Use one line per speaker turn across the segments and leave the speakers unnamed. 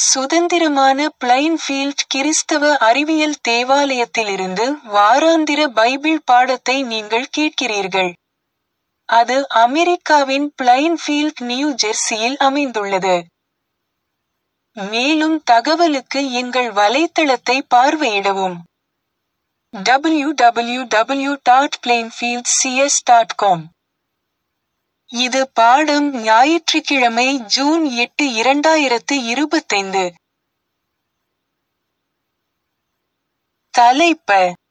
சுதந்திரமான பிளைன்ஃபீல்ட் கிறிஸ்தவ அறிவியல் தேவாலயத்திலிருந்து வாராந்திர பைபிள் பாடத்தை நீங்கள் கேட்கிறீர்கள். அது அமெரிக்காவின் பிளைன்ஃபீல்ட் நியூ ஜெர்சியில் அமைந்துள்ளது. மேலும் தகவலுக்கு எங்கள் வலைத்தளத்தை பார்வையிடவும். www.plainfieldcs.com இது பாடம் ஞாயிற்றுக்கிழமை ஜூன் எட்டு இரண்டாயிரத்து இருபத்தைந்து. தலைப்ப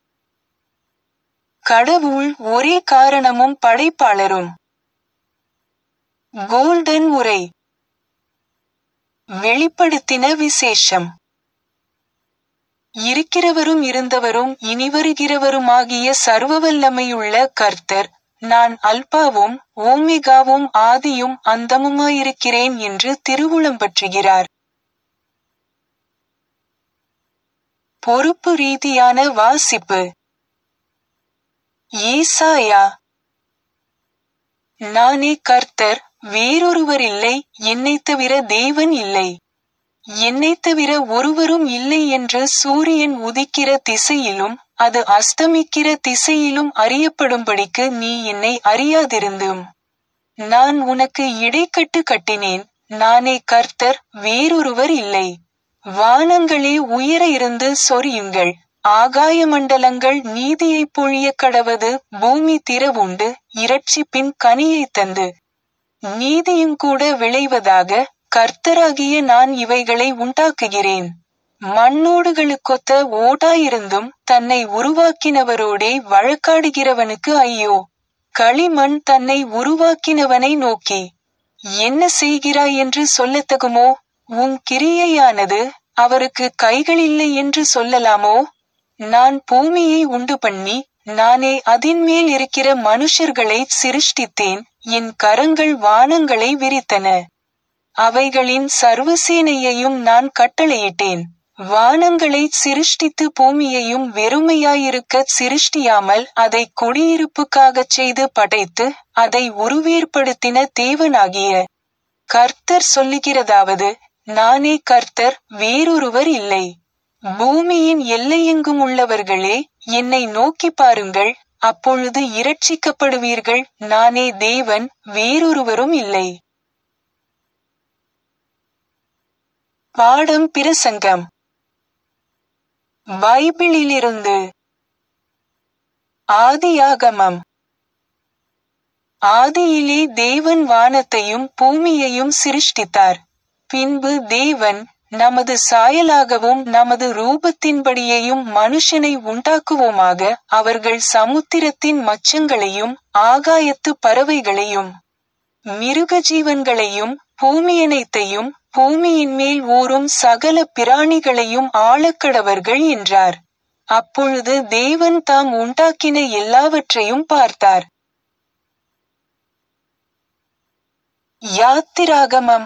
கடவுள் ஒரே காரணமும் படைப்பாளரும். கோல்டன் உரை வெளிப்படுத்தின விசேஷம் இருக்கிறவரும் இருந்தவரும் இனிவருகிறவருமாகிய சர்வவல்லமையுள்ள கர்த்தர் நான் அல்பாவும் ஓமெகாவும் ஆதியும் அந்தமுமாயிருக்கிறேன் என்று திருவுளம்பற்றுகிறார். பொறுப்பு ரீதியான வாசிப்பு ஏசாயா நானே கர்த்தர் வேறொருவரில்லை என்னைத் தவிர தேவன் இல்லை. என்னைத் தவிர ஒருவரும் இல்லை என்று சூரியன் உதிக்கிற திசையிலும் அது அஸ்தமிக்கிற திசையிலும் அறியப்படும்படிக்கு நீ என்னை அறியாதிருந்தும். நான் உனக்கு இடைக்கட்டு கட்டினேன் நானே கர்த்தர் வேறொருவர் இல்லை. வானங்களே உயர இருந்து சொரியுங்கள் ஆகாய மண்டலங்கள் நீதியைப் பொழியக் கடவது பூமி திறவுண்டு இரட்சிப்பின் கனியைத் தந்து. நீதியுங்கூட விளைவதாக கர்த்தராகிய நான் இவைகளை உண்டாக்குகிறேன். மண்ணோடுகளுக்கொத்த ஓடாயிருந்தும் தன்னை உருவாக்கினவரோடே வழக்காடுகிறவனுக்கு ஐயோ. களிமண் தன்னை உருவாக்கினவனை நோக்கி. என்ன செய்கிறாய் என்று சொல்லத்தகுமோ? உன் கிரியையானது அவருக்கு கைகளில்லை என்று சொல்லலாமோ? நான் பூமியை உண்டுபண்ணி நானே அதின்மேல் இருக்கிற மனுஷர்களைச் சிருஷ்டித்தேன் என் கரங்கள் வானங்களை விரித்தன. அவைகளின் சர்வசேனையையும் நான் கட்டளையிட்டேன். வானங்களைச் சிருஷ்டித்து பூமியையும் வெறுமையாயிருக்கச் சிருஷ்டியாமல் அதைக் குடியிருப்புக்காகச் செய்து படைத்து அதை உருவேற்படுத்தின தேவனாகிய கர்த்தர் சொல்லுகிறதாவது நானே கர்த்தர் வேறொருவர் இல்லை. பூமியின் எல்லையெங்குமுள்ளவர்களே என்னை நோக்கிப் பாருங்கள் அப்பொழுது இரட்சிக்கப்படுவீர்கள் நானே தேவன் வேறொருவரும் இல்லை. பாடம் பிரசங்கம் பைபிளிலிருந்து ஆதியாகமம் ஆதியிலே தேவன் வானத்தையும் பூமியையும் சிருஷ்டித்தார். பின்பு தேவன் நமது சாயலாகவும் நமது ரூபத்தின்படியேயும் மனுஷனை உண்டாக்குவோமாக அவர்கள் சமுத்திரத்தின் மச்சங்களையும் ஆகாயத்து பறவைகளையும் மிருகஜீவன்களையும் பூமியனைத்தையும் பூமியின்மேல் ஊறும் சகல பிராணிகளையும் ஆளக்கடவர்கள் என்றார். அப்பொழுது தேவன் தாம் உண்டாக்கின எல்லாவற்றையும் பார்த்தார். யாத்திராகமம்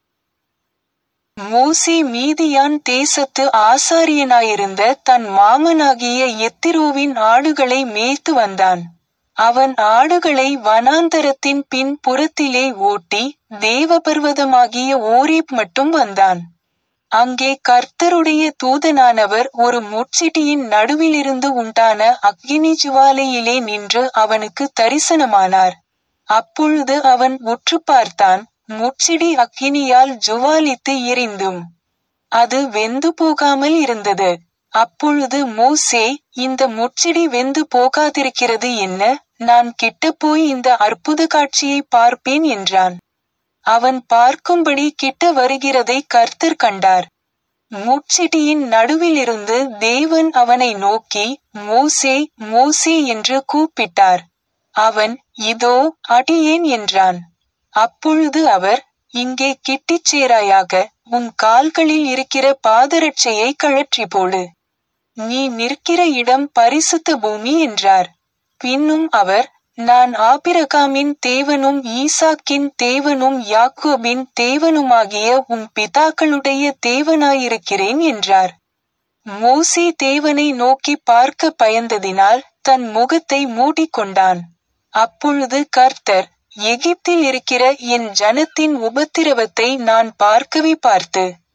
மோசே மீதியான் தேசத்து ஆசாரியனாயிருந்த தன் மாமனாகிய எத்திரோவின் ஆடுகளை மேய்த்து வந்தான். அவன் ஆடுகளை வனாந்தரத்தின் பின் புறத்திலே ஓட்டி தேவபர்வதமாகிய ஓரேப் மட்டும் வந்தான். அங்கே கர்த்தருடைய தூதனானவர் ஒரு முட்செடியின் நடுவிலிருந்து உண்டான அக்கினி ஜுவாலையிலே நின்று அவனுக்கு தரிசனமானார். அப்பொழுது அவன் உற்றுப் பார்த்தான் முட்செடி அக்கினியால் ஜுவாலித்து எரிந்தும் அது வெந்து போகாமல் இருந்தது. அப்பொழுது மோசே இந்த முட்செடி வெந்து போகாதிருக்கிறது என்ன நான் கிட்டப்போய் இந்த அற்புத காட்சியை பார்ப்பேன் என்றான். அவன் பார்க்கும்படி கிட்ட வருகிறதை கர்த்தர் கண்டார். முட்செடியின் நடுவிலிருந்து தேவன் அவனை நோக்கி மோசே மோசே என்று கூப்பிட்டார். அவன் இதோ அடியேன் என்றான். அப்பொழுது அவர் இங்கே கிட்டிச் சேராயாக உன் கால்களில் இருக்கிற பாதரட்சையை கழற்றி போடு. நீ நிற்கிற இடம் பரிசுத்த பூமி என்றார். பின்னும் அவர் நான் ஆபிரகாமின் தேவனும் ஈசாக்கின் தேவனும் யாக்கோபின் தேவனுமாகிய உன் பிதாக்களுடைய தேவனாயிருக்கிறேன் என்றார். மோசே தேவனை நோக்கி பார்க்க பயந்ததினால் தன் முகத்தை மூடிக்கொண்டான். அப்பொழுது கர்த்தர் எகிப்தில் இருக்கிற என் ஜனத்தின் உபத்திரவத்தை நான் பார்க்கவே பார்த்து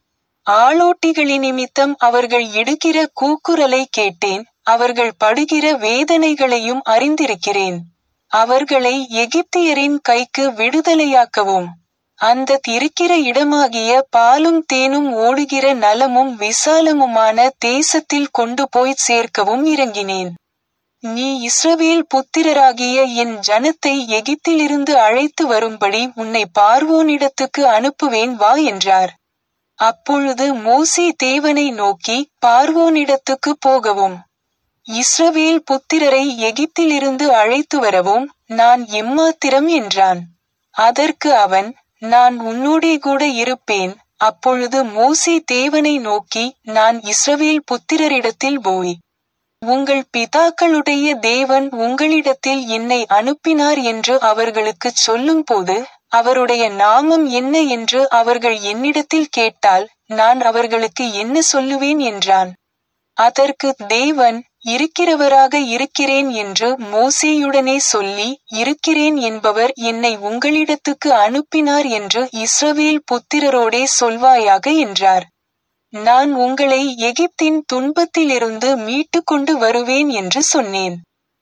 ஆளோட்டிகளினிமித்தம் அவர்கள் இடுகிற கூக்குரலை கேட்டேன் அவர்கள் படுகிற வேதனைகளையும் அறிந்திருக்கிறேன் அவர்களை எகிப்தியரின் கைக்கு விடுதலையாக்கவும் அந்த இருக்கிற இடமாகிய பாலும் தேனும் ஓடுகிற நலமும் விசாலமுமான தேசத்தில் கொண்டு போய் சேர்க்கவும் இறங்கினேன் நீ இஸ்ரவேல் புத்திரராகிய என் ஜனத்தை எகிப்திலிருந்து அழைத்து வரும்படி உன்னை பார்வோனிடத்துக்கு அனுப்புவேன் வா என்றார் அப்பொழுது மோசே தேவனை நோக்கி பார்வோனிடத்துக்கு போகவும் இஸ்ரவேல் புத்திரரை எகிப்திலிருந்து அழைத்து வரவும் நான் எம்மாத்திரம் என்றான் அதற்கு அவன் நான் உன்னோடே கூட இருப்பேன் அப்பொழுது மோசே தேவனை நோக்கி நான் இஸ்ரவேல் புத்திரரிடத்தில் போய் உங்கள் பிதாக்களுடைய தேவன் உங்களிடத்தில் என்னை அனுப்பினார் என்று அவர்களுக்குச் சொல்லும்போது அவருடைய நாமம் என்ன என்று அவர்கள் என்னிடத்தில் கேட்டால் நான் அவர்களுக்கு என்ன சொல்லுவேன் என்றான் அதற்கு தேவன் இருக்கிறவராக இருக்கிறேன் என்று மோசேயுடனே சொல்லி இருக்கிறேன் என்பவர் என்னை உங்களிடத்துக்கு அனுப்பினார் என்று இஸ்ரவேல் புத்திரரோடே சொல்வாயாக என்றார் நான் உங்களை எகிப்தின் துன்பத்திலிருந்து மீட்டு கொண்டு வருவேன் என்று சொன்னேன்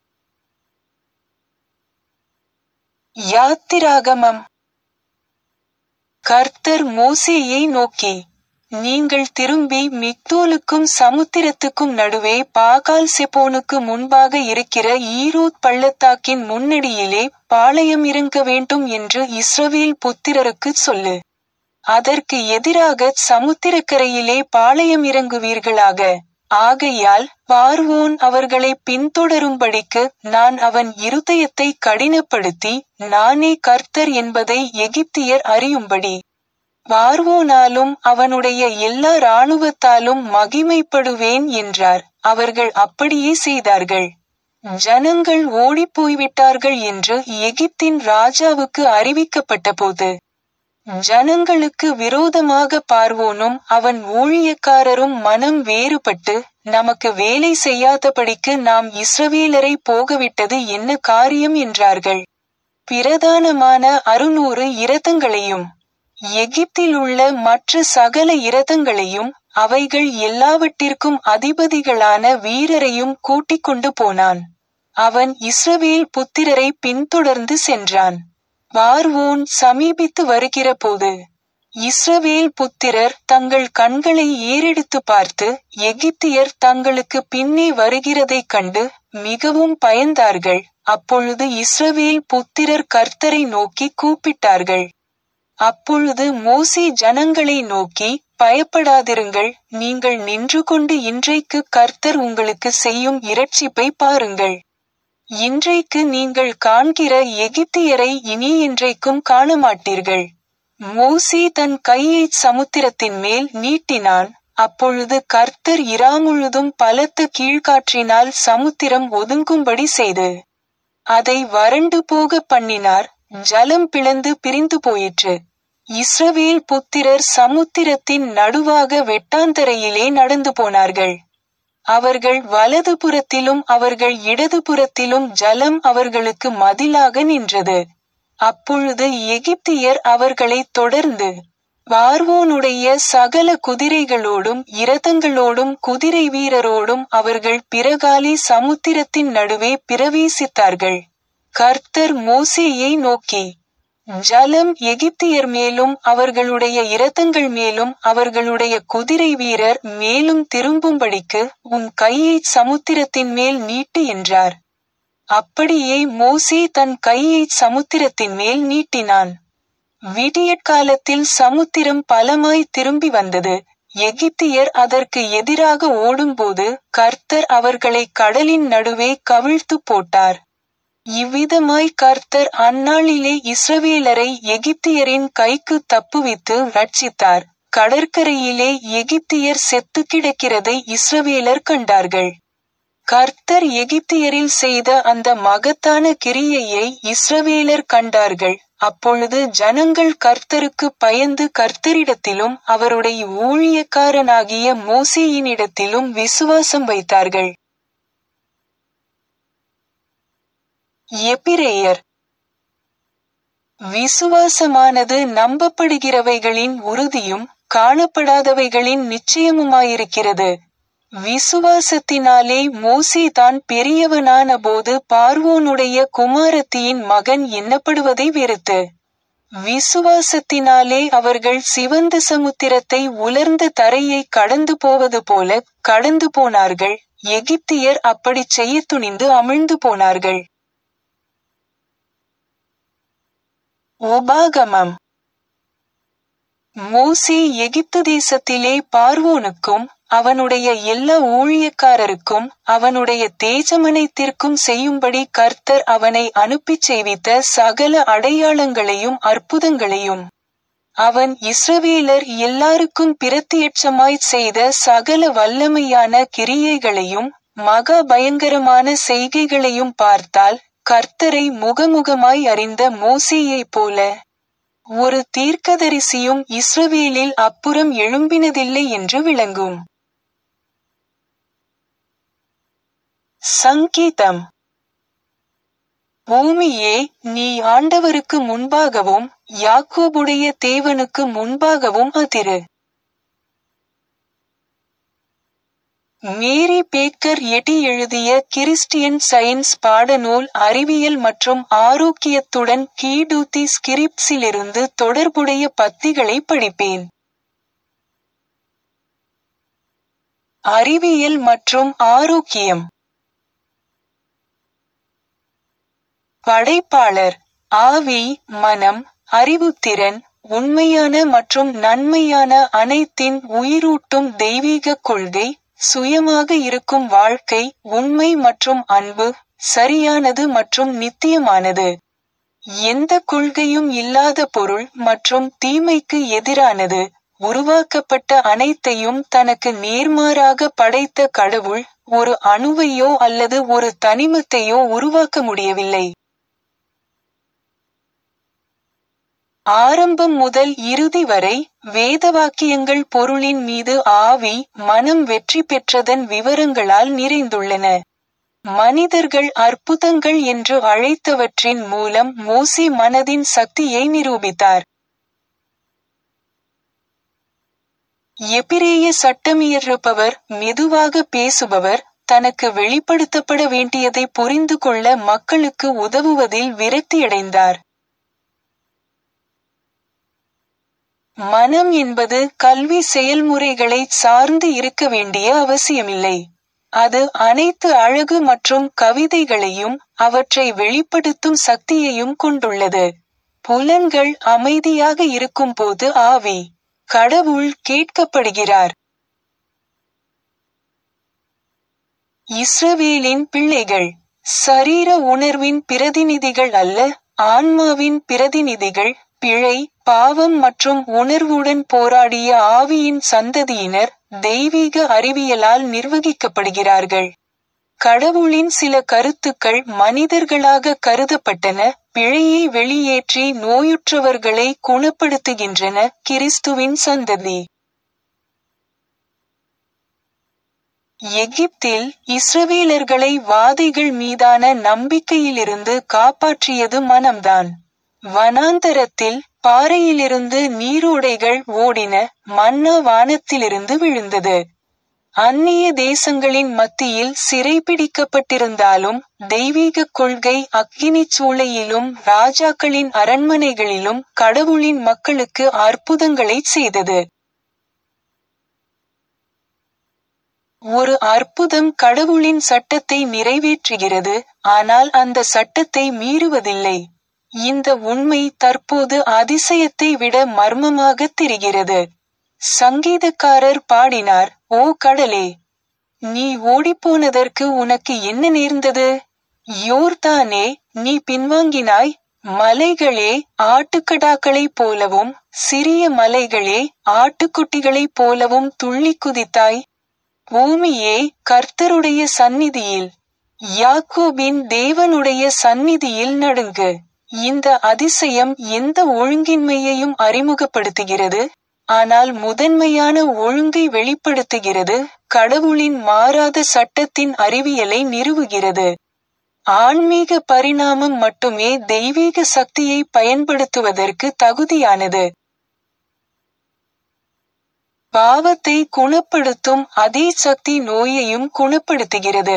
யாத்திராகமம் கர்த்தர் மோசேயை நோக்கி நீங்கள் திரும்பி மிக்தோலுக்கும் சமுத்திரத்துக்கும் நடுவே பாகால் செப்போனுக்கு முன்பாக இருக்கிற ஈரோத் பள்ளத்தாக்கின் முன்னடியிலே பாளையம் இறங்க வேண்டும் என்று இஸ்ரவேல் புத்திரருக்கு சொல்லு அதற்கு எதிராக சமுத்திரக்கரையிலே பாளையம் இறங்குவீர்களாக ஆகையால் பார்வோன் அவர்களை பின்தொடரும்படிக்கு நான் அவன் இருதயத்தை கடினப்படுத்தி நானே கர்த்தர் என்பதை எகிப்தியர் அறியும்படி பார்வோனாலும் அவனுடைய எல்லா இராணுவத்தாலும் மகிமைப்படுவேன் என்றார் அவர்கள் அப்படியே செய்தார்கள் ஜனங்கள் ஓடிப்போய்விட்டார்கள் என்று எகிப்தின் ராஜாவுக்கு அறிவிக்கப்பட்டபோது ஜனங்களுக்கு விரோதமாக பார்வோனும் அவன் ஊழியக்காரரும் மனம் வேறுபட்டு நமக்கு வேலை செய்யாதபடிக்கு நாம் இஸ்ரவேலரை போகவிட்டது என்ன காரியம் என்றார்கள் பிரதானமான அறுநூறு இரதங்களையும் எகிப்தில் உள்ள மற்ற சகல இரதங்களையும் அவைகள் எல்லாவற்றிற்கும் அதிபதிகளான வீரரையும் கூட்டிக் கொண்டு போனான் அவன் இஸ்ரவேல் புத்திரரை பின்தொடர்ந்து சென்றான் பார்வோன் சமீபித்து வருகிற போது இஸ்ரவேல் புத்திரர் தங்கள் கண்களை ஏறெடுத்து பார்த்து எகிப்தியர் தங்களுக்கு பின்னே வருகிறதைக் கண்டு மிகவும் பயந்தார்கள் அப்பொழுது இஸ்ரவேல் புத்திரர் கர்த்தரை நோக்கி கூப்பிட்டார்கள் அப்பொழுது மோசே ஜனங்களை நோக்கி பயப்படாதிருங்கள் நீங்கள் நின்று கொண்டு இன்றைக்கு கர்த்தர் உங்களுக்கு செய்யும் இரட்சிப்பை பாருங்கள் இன்றைக்கு நீங்கள் காண்கிற எகிப்தியரை இனி இன்றைக்கும் காணமாட்டீர்கள் மோசே தன் கையை சமுத்திரத்தின் மேல் நீட்டினான் அப்பொழுது கர்த்தர் இராமுழுதும் பலத்த கீழ்காற்றினால் சமுத்திரம் ஒதுங்கும்படி செய்து அதை வறண்டு போக பண்ணினார் ஜலம் பிளந்து பிரிந்து போயிற்று இஸ்ரவேல் புத்திரர் சமுத்திரத்தின் நடுவாக வெட்டாந்தரையிலே நடந்து போனார்கள் அவர்கள் வலது புறத்திலும் அவர்கள் இடது புறத்திலும் ஜலம் அவர்களுக்கு மதிலாக நின்றது அப்பொழுது எகிப்தியர் அவர்களை தொடர்ந்து பார்வோனுடைய சகல குதிரைகளோடும் இரதங்களோடும் குதிரை வீரரோடும் அவர்கள் பிறகாலி சமுத்திரத்தின் நடுவே பிரவேசித்தார்கள் கர்த்தர் மோசேயை நோக்கி ஜலம் எகிப்தியர் மேலும் அவர்களுடைய இரதங்கள் மேலும் அவர்களுடைய குதிரை வீரர் மேலும் திரும்பும்படிக்கு உன் கையை சமுத்திரத்தின் மேல் நீட்டு என்றார் அப்படியே மோசே தன் கையை சமுத்திரத்தின் மேல் நீட்டினான் விடியற்காலத்தில் சமுத்திரம் பலமாய் திரும்பி வந்தது எகிப்தியர் அதற்கு எதிராக ஓடும்போது கர்த்தர் அவர்களை கடலின் நடுவே கவிழ்த்து போட்டார் இவ்விதமாய் கர்த்தர் அந்நாளிலே இஸ்ரவேலரை எகிப்தியரின் கைக்கு தப்புவித்து ரட்சித்தார் கடற்கரையிலே எகிப்தியர் செத்து கிடக்கிறதை இஸ்ரவேலர் கண்டார்கள் கர்த்தர் எகிப்தியரில் செய்த அந்த மகத்தான கிரியையை இஸ்ரவேலர் கண்டார்கள் அப்பொழுது ஜனங்கள் கர்த்தருக்கு பயந்து கர்த்தரிடத்திலும் அவருடைய ஊழியக்காரனாகிய மோசேயினிடத்திலும் விசுவாசம் வைத்தார்கள் எபிரேயர் விசுவாசமானது நம்பப்படுகிறவைகளின் உறுதியும் காணப்படாதவைகளின் நிச்சயமுமாயிருக்கிறது விசுவாசத்தினாலே மோசே தான் பெரியவனான போது பார்வோனுடைய குமாரத்தியின் மகன் எண்ணப்படுவதை வெறுத்து விசுவாசத்தினாலே அவர்கள் சிவந்த சமுத்திரத்தை உலர்ந்த தரையை கடந்து போவது போல கடந்து போனார்கள் எகிப்தியர் அப்படிச் செய்ய துணிந்து அமிழ்ந்து போனார்கள் உபாகமம் மோசே எகிப்து தேசத்திலே பார்வோனுக்கும் அவனுடைய எல்லா ஊழியக்காரருக்கும் அவனுடைய தேஜமனைத்திற்கும் செய்யும்படி கர்த்தர் அவனை அனுப்பிச் செய்வித்த சகல அடையாளங்களையும் அற்புதங்களையும் அவன் இஸ்ரவேலர் எல்லாருக்கும் பிரத்தியட்சமாய்ச் செய்த சகல வல்லமையான கிரியைகளையும் மகா பயங்கரமான செய்கைகளையும் பார்த்தால் கர்த்தரை முகமுகமாய் அறிந்த மோசேயைப் போல ஒரு தீர்க்கதரிசியும் இஸ்ரவேலில் அப்புறம் எழும்பினதில்லை என்று விளங்கும் சங்கீதம் பூமியே நீ ஆண்டவருக்கு முன்பாகவும் யாக்கோபுடைய தேவனுக்கு முன்பாகவும் அதிரு மேரி பேக்கர் எட்டி எழுதிய கிறிஸ்டியன் சயின்ஸ் பாடநூல் அறிவியல் மற்றும் ஆரோக்கியத்துடன் கீடூத்தி ஸ்கிரிப்ஸிலிருந்து தொடர்புடைய பத்திகளை படிப்பேன் அறிவியல் மற்றும் ஆரோக்கியம் படைப்பாளர் ஆவி மனம் அறிவுத்திறன் உண்மையான மற்றும் நன்மையான அனைத்தின் உயிரூட்டும் தெய்வீக கொள்கை சுயமாக இருக்கும் வாழ்க்கை உண்மை மற்றும் அன்பு சரியானது மற்றும் நித்தியமானது எந்த கொள்கையும் இல்லாத பொருள் மற்றும் தீமைக்கு எதிரானது உருவாக்கப்பட்ட அனைத்தையும் தனக்கு நேர்மாறாக படைத்த கடவுள் ஒரு அணுவையோ அல்லது ஒரு தனிமத்தையோ உருவாக்க முடியவில்லை ஆரம்பம் முதல் இறுதி வரை வேதவாக்கியங்கள் பொருளின் மீது ஆவி மனம் வெற்றி பெற்றதன் விவரங்களால் நிறைந்துள்ளன மனிதர்கள் அற்புதங்கள் என்று அழைத்தவற்றின் மூலம் மோசி மனதின் சக்தியை நிரூபித்தார் எபிரேய சட்டமியறுப்பவர் மெதுவாக பேசுபவர் தனக்கு வெளிப்படுத்தப்பட வேண்டியதை புரிந்து கொள்ள மக்களுக்கு உதவுவதில் விரக்தியடைந்தார் மனம் என்பது கல்வி செயல்முறைகளை சார்ந்து இருக்க வேண்டிய அவசியமில்லை அது அனைத்து அழகு மற்றும் கவிதைகளையும் அவற்றை வெளிப்படுத்தும் சக்தியையும் கொண்டுள்ளது புலன்கள் அமைதியாக இருக்கும்போது ஆவி கடவுள் கேட்கப்படுகிறார் இஸ்ரவேலின் பிள்ளைகள் சரீர உணர்வின் பிரதிநிதிகள் அல்ல ஆன்மாவின் பிரதிநிதிகள் பிழை பாவம் மற்றும் உணர்வுடன் போராடிய ஆவியின் சந்ததியினர் தெய்வீக அறிவியலால் நிர்வகிக்கப்படுகிறார்கள் கடவுளின் சில கருத்துக்கள் மனிதர்களாக கருதப்பட்டன பிழையை வெளியேற்றி நோயுற்றவர்களை குணப்படுத்துகின்றன கிறிஸ்துவின் சந்ததி எகிப்தில் இஸ்ரவேலர்களை வாதைகள் மீதான நம்பிக்கையிலிருந்து காப்பாற்றியது மனம்தான் வனாந்தரத்தில் பாறையிலிருந்து நீரோடைகள் ஓடின மன்னா வானத்திலிருந்து விழுந்தது அந்நிய தேசங்களின் மத்தியில் சிறைபிடிக்கப்பட்டிருந்தாலும் தெய்வீக கொள்கை அக்கினி சூளையிலும் ராஜாக்களின் அரண்மனைகளிலும் கடவுளின் மக்களுக்கு அற்புதங்களை செய்தது ஒரு அற்புதம் கடவுளின் சட்டத்தை நிறைவேற்றுகிறது ஆனால் அந்த சட்டத்தை மீறுவதில்லை இந்த உண்மை தற்போது அதிசயத்தை விட மர்மமாக தெரிகிறது சங்கீதக்காரர் பாடினார் ஓ கடலே நீ ஓடிப்போனதற்கு உனக்கு என்ன நேர்ந்தது யோர்தானே நீ பின்வாங்கினாய் மலைகளே ஆட்டுக்கடாக்களைப் போலவும் சிறிய மலைகளே ஆட்டுக்குட்டிகளைப் போலவும் துள்ளி குதித்தாய் பூமியே கர்த்தருடைய சந்நிதியில் யாக்கோபின் தேவனுடைய சந்நிதியில் நடுங்கு இந்த அதிசயம் எந்த ஒழுங்கின்மையையும் அறிமுகப்படுத்துகிறது ஆனால் முதன்மையான ஒழுங்கை வெளிப்படுத்துகிறது கடவுளின் மாறாத சட்டத்தின் அறிவியலை நிறுவுகிறது ஆன்மீக பரிணாமம் மட்டுமே தெய்வீக சக்தியை பயன்படுத்துவதற்கு தகுதியானது பாவத்தை குணப்படுத்தும் அதே சக்தி நோயையும் குணப்படுத்துகிறது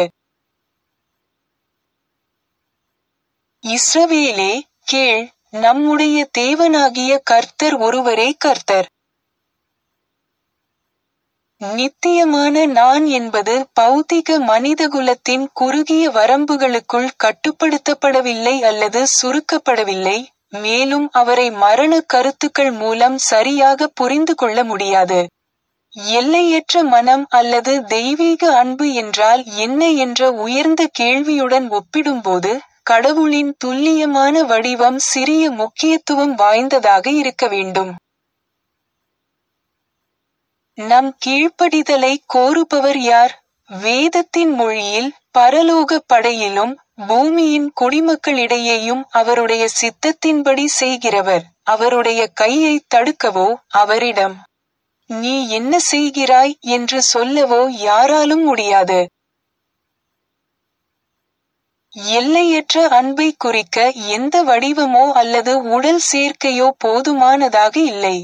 இஸ்ரவேலே கேள் நம்முடைய தேவனாகிய கர்த்தர் ஒருவரே கர்த்தர் நித்தியமான நான் என்பது பௌதிக மனிதகுலத்தின் குறுகிய வரம்புகளுக்குள் கட்டுப்படுத்தப்படவில்லை அல்லது சுருக்கப்படவில்லை மேலும் அவரை மரண கருத்துக்கள் மூலம் சரியாக புரிந்து கொள்ள முடியாது எல்லையற்ற மனம் அல்லது தெய்வீக அன்பு என்றால் என்ன என்ற உயர்ந்த கேள்வியுடன் ஒப்பிடும்போது கடவுளின் துல்லியமான வடிவம் சிறிய முக்கியத்துவம் வாய்ந்ததாக இருக்க வேண்டும் நம் கீழ்ப்படிதலை கோருபவர் யார் வேதத்தின் மொழியில் பரலோக படையிலும் பூமியின் குடிமக்களிடையேயும் அவருடைய சித்தத்தின்படி செய்கிறவர் அவருடைய கையை தடுக்கவோ அவரிடம் நீ என்ன செய்கிறாய் என்று சொல்லவோ யாராலும் முடியாது எல்லையற்ற அன்பை குறிக்க எந்த வடிவமோ அல்லது உடல் சேர்க்கையோ போதுமானதாக இல்லை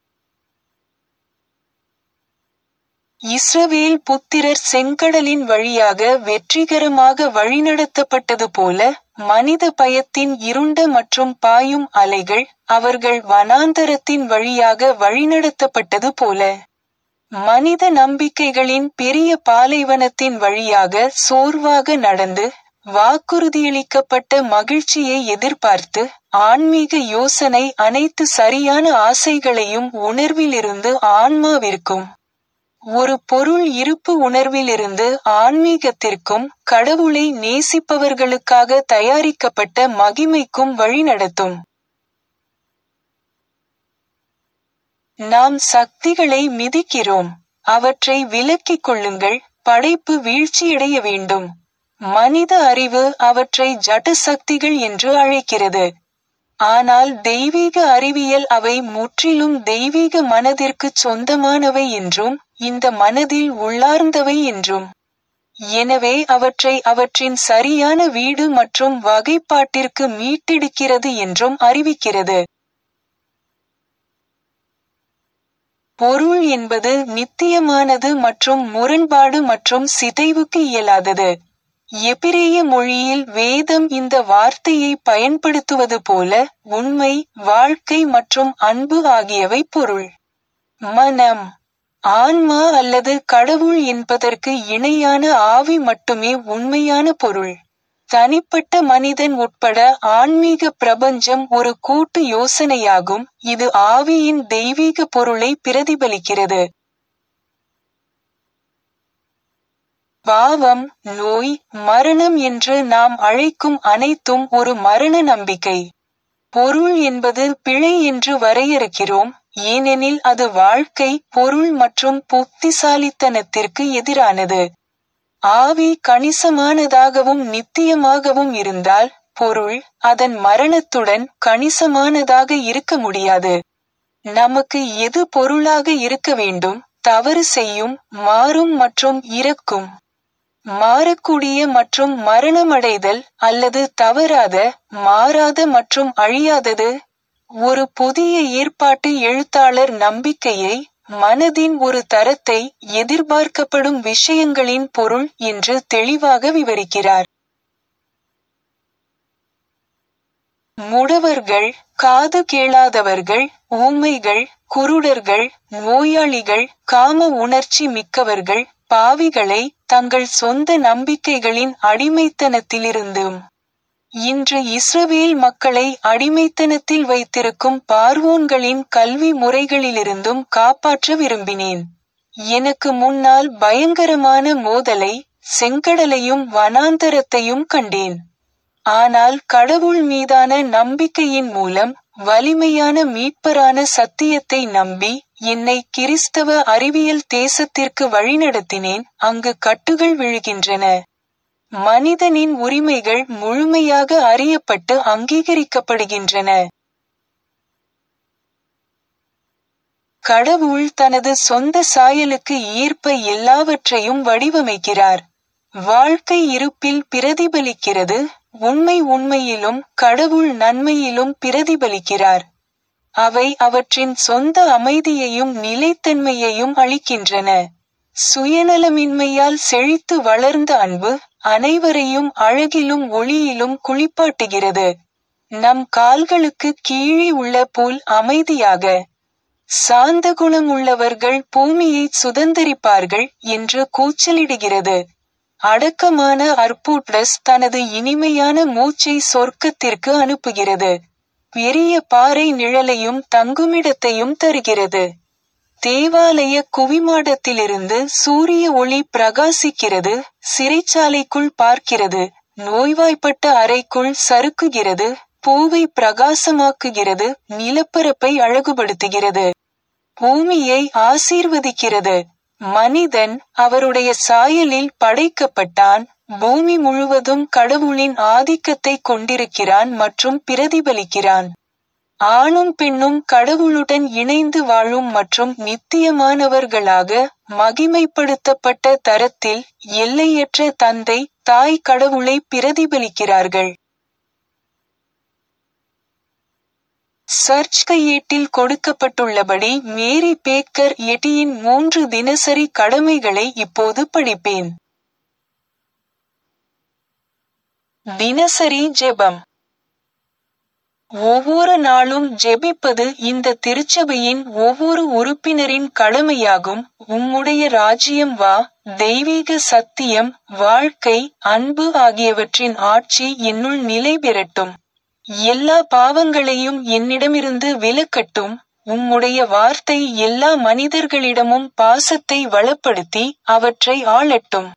இஸ்ரவேல் புத்திரர் செங்கடலின் வழியாக வெற்றிகரமாக வழிநடத்தப்பட்டது போல மனித பயத்தின் இருண்ட மற்றும் பாயும் அலைகள் அவர்கள் வனாந்தரத்தின் வழியாக வழிநடத்தப்பட்டது போல மனித நம்பிக்கைகளின் பெரிய பாலைவனத்தின் வழியாக சோர்வாக நடந்து வாக்குறுதியளிக்கப்பட்ட மகிழ்ச்சியை எதிர்பார்த்து ஆன்மீக யோசனை அனைத்து சரியான ஆசைகளையும் உணர்விலிருந்து ஆன்மாவிற்கும் ஒரு பொருள் இருப்பு உணர்விலிருந்து ஆன்மீகத்திற்கும் கடவுளை நேசிப்பவர்களுக்காக தயாரிக்கப்பட்ட மகிமைக்கும் வழிநடத்தும் நாம் சக்திகளை மிதிக்கிறோம் அவற்றை விலக்கிக் கொள்ளுங்கள் படைப்பு வீழ்ச்சியடைய வேண்டும் மனித அறிவு அவற்றை ஜட சக்திகள் என்று அழைக்கிறது ஆனால் தெய்வீக அறிவியல் அவை முற்றிலும் தெய்வீக மனதிற்கு சொந்தமானவை என்றும் இந்த மனதில் உள்ளார்ந்தவை என்றும் எனவே அவற்றை அவற்றின் சரியான வீடு மற்றும் வகைப்பாட்டிற்கு மீட்டெடுக்கிறது என்றும் அறிவிக்கிறது பொருள் என்பது நித்தியமானது மற்றும் முரண்பாடு மற்றும் சிதைவுக்கு இயலாதது எபிரேய மொழியில் வேதம் இந்த வார்த்தையை பயன்படுத்துவது போல உண்மை வாழ்க்கை மற்றும் அன்பு ஆகியவை பொருள் மனம் ஆன்மா அல்லது கடவுள் என்பதற்கு இணையான ஆவி மட்டுமே உண்மையான பொருள் தனிப்பட்ட மனிதன் உட்பட ஆன்மீக பிரபஞ்சம் ஒரு கூட்டு யோசனையாகும் இது ஆவியின் தெய்வீக பொருளை பிரதிபலிக்கிறது பாவம் நோய் மரணம் என்று நாம் அழைக்கும் அனைத்தும் ஒரு மரண நம்பிக்கை பொருள் என்பது பிழை என்று வரையறுக்கிறோம் ஏனெனில் அது வாழ்க்கை பொருள் மற்றும் புத்திசாலித்தனத்திற்கு எதிரானது ஆவி கணிசமானதாகவும் நித்தியமாகவும் இருந்தால் பொருள் அதன் மரணத்துடன் கணிசமானதாக இருக்க முடியாது நமக்கு எது பொருளாக இருக்க வேண்டும் தவறு செய்யும் மாறும் மற்றும் இறக்கும் மாறக்கூடிய மற்றும் மரணமடைதல் அல்லது தவறாத மாறாத மற்றும் அழியாதது ஒரு புதிய ஏற்பாட்டு எழுத்தாளர் நம்பிக்கையை மனதின் ஒரு தரத்தை எதிர்பார்க்கப்படும் விஷயங்களின் பொருள் என்று தெளிவாக விவரிக்கிறார் முடவர்கள் காது கேளாதவர்கள் ஊமைகள் குருடர்கள் நோயாளிகள் காம உணர்ச்சி மிக்கவர்கள் பாவிகளை தங்கள் சொந்த நம்பிக்கைகளின் அடிமைத்தனத்திலிருந்தும் இன்று இஸ்ரவேல் மக்களை அடிமைத்தனத்தில் வைத்திருக்கும் பார்வோன்களின் கல்வி முறைகளிலிருந்தும் காப்பாற்ற விரும்பினேன் எனக்கு முன்னால் பயங்கரமான மோதலை செங்கடலையும் வனாந்தரத்தையும் கண்டேன் ஆனால் கடவுள் மீதான நம்பிக்கையின் மூலம் வலிமையான மீட்பரான சத்தியத்தை நம்பி என்னை கிறிஸ்தவ அறிவியல் தேசத்திற்கு வழிநடத்தினேன் அங்கு கட்டுகள் விழுகின்றன மனிதனின் உரிமைகள் முழுமையாக அறியப்பட்டு அங்கீகரிக்கப்படுகின்றன கடவுள் தனது சொந்த சாயலுக்கு ஈர்ப்ப எல்லாவற்றையும் வடிவமைக்கிறார் வாழ்க்கை இருப்பில் பிரதிபலிக்கிறது உண்மை உண்மையிலும் கடவுள் நன்மையிலும் பிரதிபலிக்கிறார் அவை அவற்றின் சொந்த அமைதியையும் நிலைத்தன்மையையும் அளிக்கின்றன சுயநலமின்மையால் செழித்து வளர்ந்த அன்பு அனைவரையும் அழகிலும் ஒளியிலும் குளிப்பாட்டுகிறது நம் கால்களுக்கு கீழே உள்ள புல் அமைதியாக சாந்த குணம் உள்ளவர்கள் பூமியை சுதந்தரிப்பார்கள் என்று கூச்சலிடுகிறது அடக்கமான அர்பூட்ரஸ் தனது இனிமையான மூச்சை சொர்க்கத்திற்கு அனுப்புகிறது பெரிய பாறை நிழலையும் தங்குமிடத்தையும் தருகிறது தேவாலய குவிமாடத்திலிருந்து சூரிய ஒளி பிரகாசிக்கிறது சிறைச்சாலைக்குள் பார்க்கிறது நோய்வாய்ப்பட்ட அறைக்குள் சறுக்குகிறது பூவை பிரகாசமாக்குகிறது நிலப்பரப்பை அழகுபடுத்துகிறது பூமியை ஆசீர்வதிக்கிறது மனிதன் அவருடைய சாயலில் படைக்கப்பட்டான் பூமி முழுவதும் கடவுளின் ஆதிக்கத்தை கொண்டிருக்கிறான் மற்றும் பிரதிபலிக்கிறான் ஆணும் பெண்ணும் கடவுளுடன் இணைந்து வாழும் மற்றும் நித்தியமானவர்களாக மகிமைப்படுத்தப்பட்ட தரத்தில் எல்லையற்ற தந்தை தாய் கடவுளை பிரதிபலிக்கிறார்கள் சர்ச் கையேட்டில் கொடுக்கப்பட்டுள்ளபடி மேரி பேக்கர் எட்டியின் மூன்று தினசரி கடமைகளை இப்போது படிப்பேன் தினசரி ஜெபம் ஒவ்வொரு நாளும் ஜெபிப்பது இந்த திருச்சபையின் ஒவ்வொரு உறுப்பினரின் கடமையாகும் உம்முடைய ராஜ்யம் வா தெய்வீக சத்தியம் வாழ்க்கை அன்பு ஆகியவற்றின் ஆட்சி என்னுள் நிலை பெறட்டும் எல்லா பாவங்களையும் என்னிடமிருந்து விலக்கட்டும் உம்முடைய வார்த்தை எல்லா மனிதர்களிடமும் பாசத்தை வளப்படுத்தி அவற்றை ஆளட்டும்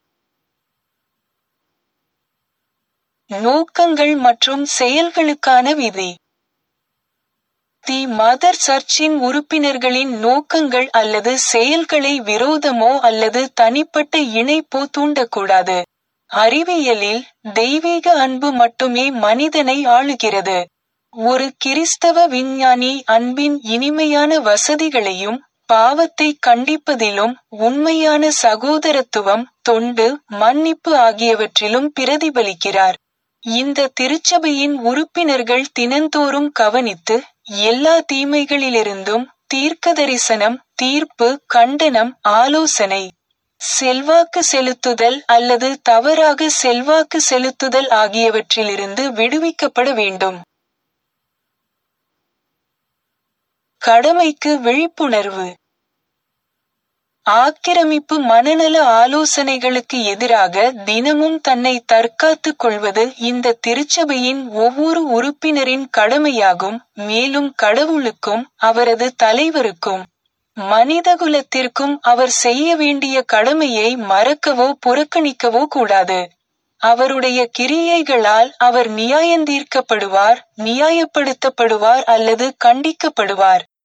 நோக்கங்கள் மற்றும் செயல்களுக்கான விதி தி மதர் சர்ச்சின் உறுப்பினர்களின் நோக்கங்கள் அல்லது செயல்களை விரோதமோ அல்லது தனிப்பட்ட இணைப்போ தூண்டக்கூடாது அறிவியலில் தெய்வீக அன்பு மட்டுமே மனிதனை ஆளுகிறது ஒரு கிறிஸ்தவ விஞ்ஞானி அன்பின் இனிமையான வசதிகளையும் பாவத்தை கண்டிப்பதிலும் உண்மையான சகோதரத்துவம் தொண்டு மன்னிப்பு ஆகியவற்றிலும் பிரதிபலிக்கிறார் இந்த திருச்சபையின் உறுப்பினர்கள் தினந்தோறும் கவனித்து எல்லா தீமைகளிலிருந்தும் தீர்க்கதரிசனம் தீர்ப்பு கண்டனம் ஆலோசனை செல்வாக்கு செலுத்துதல் அல்லது தவறாக செல்வாக்கு செலுத்துதல் ஆகியவற்றிலிருந்து விடுவிக்கப்பட வேண்டும் கடமைக்கு விழிப்புணர்வு ஆக்கிரமிப்பு மனநல ஆலோசனைகளுக்கு எதிராக தினமும் தன்னை தற்காத்துக் கொள்வது இந்த திருச்சபையின் ஒவ்வொரு உறுப்பினரின் கடமையாகும் மேலும் கடவுளுக்கும் அவரது தலைவருக்கும் மனிதகுலத்திற்கும் அவர் செய்ய வேண்டிய கடமையை மறக்கவோ புறக்கணிக்கவோ கூடாது அவருடைய கிரியைகளால் அவர் நியாயந்தீர்க்கப்படுவார் நியாயப்படுத்தப்படுவார் அல்லது கண்டிக்கப்படுவார்